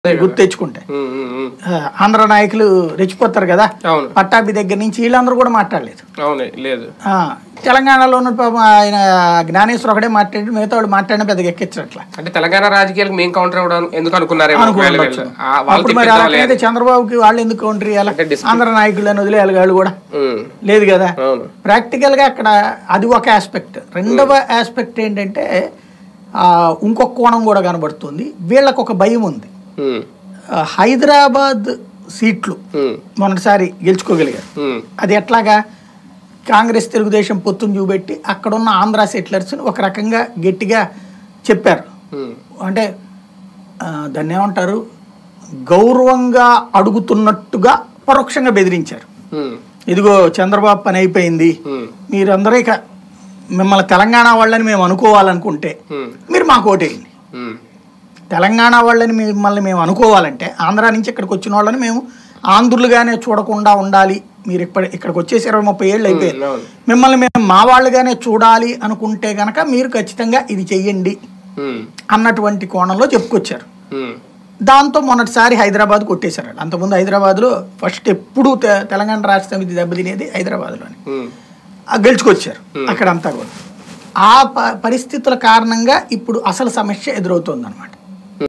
గుర్తు తెచ్చుకుంటే ఉమ్, ఉమ్, ఉమ్. ఆ, ఆంధ్ర నాయకులు రెచ్చిపోతారు కదా అవును పట్టాభి దగ్గర నుంచి వీళ్ళందరూ కూడా మాట్లాడలేదు అవును లేదు ఆ, తెలంగాణలో ఉన్న పాపం ఆయన జ్ఞానేశ్వర్ ఒకటే మాట్లాడి మిగతా వాళ్ళు మాట్లాడిన పెద్దగా ఎక్కించట్లా అంటే తెలంగాణ రాజకీయాలకు మేము కౌంటర్ అవ్వడం ఎందుకు అనుకున్నారేమో ఒకవేళ అనుకోవచ్చు వీళ్ళు. ఆ, వాళ్ళు అప్పుడు మరి తిప్పిద్దాంలే అలాగైతే అని. చంద్రబాబుకి వాళ్ళు ఎందుకు కౌంటర్ ఇవ్వాలి అంటే dis- ఆంధ్ర నాయకులను వదిలేయాలి వాళ్ళు కూడా ఉమ్, లేదు కదా అవును ప్రాక్టికల్ గా అక్కడ అది ఒక ఆస్పెక్ట్ రెండవ ఆస్పెక్ట్ ఏంటంటే ఆ, ఇంకొక కోణం కూడా కనబడుతుంది వీళ్ళకు ఒక భయం ఉంది ఉమ్, ఆ, హైదరాబాద్ సీట్లు ఉమ్, మొన్నటిసారి గెలుచుకోగలిగారు ఉమ్, అది ఎట్లాగా కాంగ్రెస్ తెలుగుదేశం పొత్తును చూపెట్టి అక్కడున్న ఆంధ్ర సెటిలర్స్ని ఒక రకంగా గట్టిగా చెప్పారు ఉమ్, అంటే ఆ, దాన్ని ఏమంటారు గౌరవంగా అడుగుతున్నట్టుగా పరోక్షంగా బెదిరించారు ఉమ్, ఇదిగో చంద్రబాబు పని అయిపోయింది ఉమ్, మీరందరూ ఇక మిమ్మల్ని తెలంగాణ వాళ్ళని మేము అనుకోవాలనుకుంటే ఉమ్, మీరు మాకు ఓటేయండి ఉమ్, తెలంగాణ వాళ్ళని మిమ్మల్ని మేము అనుకోవాలంటే ఆంధ్ర నుంచి ఇక్కడికి వచ్చిన వాళ్ళని మేము ఆంధ్రులుగానే చూడకుండా ఉండాలి మీరు ఇక్కడ ఇక్కడికి వచ్చేసి ఇరవై ముప్పై ఏళ్ళు అయిపోయారు ఉమ్, అవును మిమ్మల్ని మేము మా వాళ్ళుగానే చూడాలి అనుకుంటే గనక మీరు ఖచ్చితంగా ఇది చెయ్యండి ఉమ్, అన్నటువంటి కోణంలో చెప్పుకొచ్చారు ఉమ్, దాంతో మొన్నటిసారి హైదరాబాద్ కొట్టేశారు వాళ్ళు. అంతకుముందు హైదరాబాద్లో ఫస్ట్ ఎప్పుడు తె- తెలంగాణ రాష్ట్ర సమితి దెబ్బతినేది హైదరాబాద్లోనే ఉమ్, ఆ గెలుచుకొచ్చారు అక్కడంతా కూడా ఆ ప- పరిస్థితుల కారణంగా ఇప్పుడు అసలు సమస్య ఎదురవుతుంది అనమాట